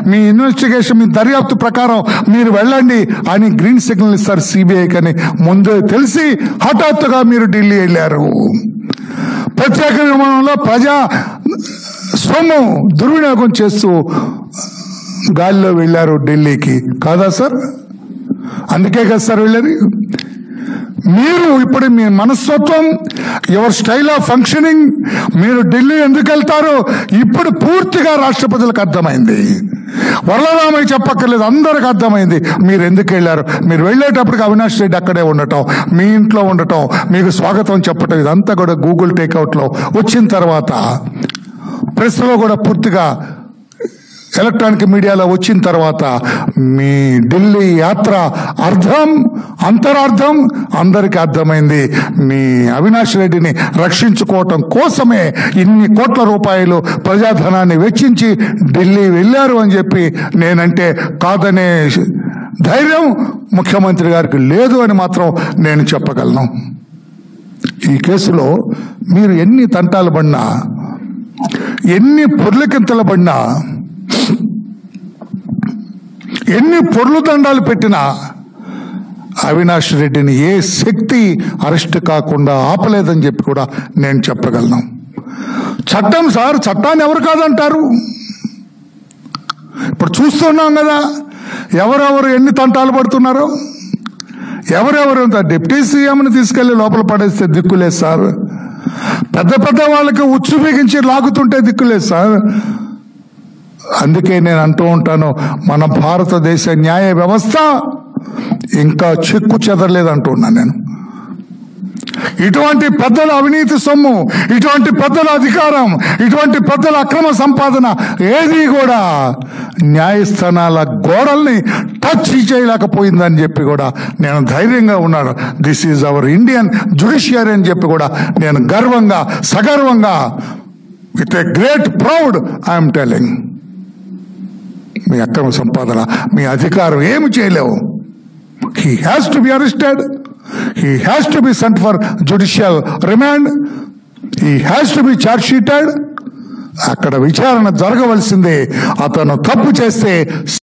మీ investigation మీ దర్యాప్తు ప్రకారం మీరు వెళ్ళండి అని గ్రీన్ సిగ్నల్ ఇస్తారు సిబిఐ కని ముందే తెలిసి హఠాత్తుగా మీరు ఢిల్లీ వెళ్ళారు ప్రత్యేక విమానంలో ప్రజా సొమ్ము దుర్వినియోగం చేస్తూ గాలిలో వెళ్ళారు ఢిల్లీకి కాదా సార్ అందుకే కదా సార్ వెళ్ళేది మీరు ఇప్పుడు మీ మనస్తత్వం యువర్ స్టైల్ ఆఫ్ ఫంక్షనింగ్ మీరు ఢిల్లీ ఎందుకు వెళ్తారో ఇప్పుడు పూర్తిగా రాష్ట్ర ప్రజలకు అర్థమైంది వరలరామయ్య చెప్పక్కర్లేదు అందరికి అర్థమైంది మీరు ఎందుకు వెళ్ళారు మీరు వెళ్ళేటప్పటికి అవినాష్ రెడ్డి అక్కడే ఉండటం మీ ఇంట్లో ఉండటం మీకు స్వాగతం చెప్పటం ఇదంతా కూడా గూగుల్ టేక్అవుట్లో వచ్చిన తర్వాత ప్రెస్లో కూడా పూర్తిగా ఎలక్ట్రానిక్ మీడియాలో వచ్చిన తర్వాత మీ ఢిల్లీ యాత్ర అర్థం అంతరార్థం అందరికీ అర్థమైంది మీ అవినాష్ రెడ్డిని రక్షించుకోవటం కోసమే ఇన్ని కోట్ల రూపాయలు ప్రజాధనాన్ని వెచ్చించి ఢిల్లీ వెళ్ళారు అని చెప్పి నేనంటే కాదనే ధైర్యం ముఖ్యమంత్రి గారికి లేదు అని మాత్రం నేను చెప్పగలను ఈ కేసులో మీరు ఎన్ని తంటాలు పడినా ఎన్ని పొర్లకింతలు పడినా ఎన్ని పొర్లు దండాలు పెట్టినా అవినాష్ రెడ్డిని ఏ శక్తి అరెస్ట్ కాకుండా ఆపలేదని చెప్పి కూడా నేను చెప్పగలను చట్టం సార్ చట్టాన్ని ఎవరు కాదంటారు ఇప్పుడు చూస్తున్నాం కదా ఎవరెవరు ఎన్ని తంటాలు పడుతున్నారో ఎవరెవరు డిప్యూటీ సీఎంని తీసుకెళ్లి లోపల పడేస్తే దిక్కులేదు సార్ పెద్ద పెద్ద వాళ్ళకి ఉచ్చు బిగించి లాగుతుంటే దిక్కులేదు సార్ అందుకే నేను అంటూ ఉంటాను మన భారతదేశ న్యాయ వ్యవస్థ ఇంకా చెక్కు చెదరలేదు అంటున్నాను నేను ఇటువంటి పెద్దల అవినీతి సొమ్ము ఇటువంటి పెద్దల అధికారం ఇటువంటి పెద్దల అక్రమ సంపాదన ఏది కూడా న్యాయస్థానాల గోడల్ని టచ్ చేయలేకపోయిందని చెప్పి కూడా నేను ధైర్యంగా ఉన్నాను this is our Indian judiciary అని చెప్పి కూడా నేను గర్వంగా సగర్వంగా with a great proud I'm telling మీ అక్రమ సంపాదన మీ అధికారం ఏమి చేయలేవు he has to be arrested he has to be sent for judicial remand he has to be charge sheeted అక్కడ విచారణ జరగవలసిందే అతను తప్పు చేస్తే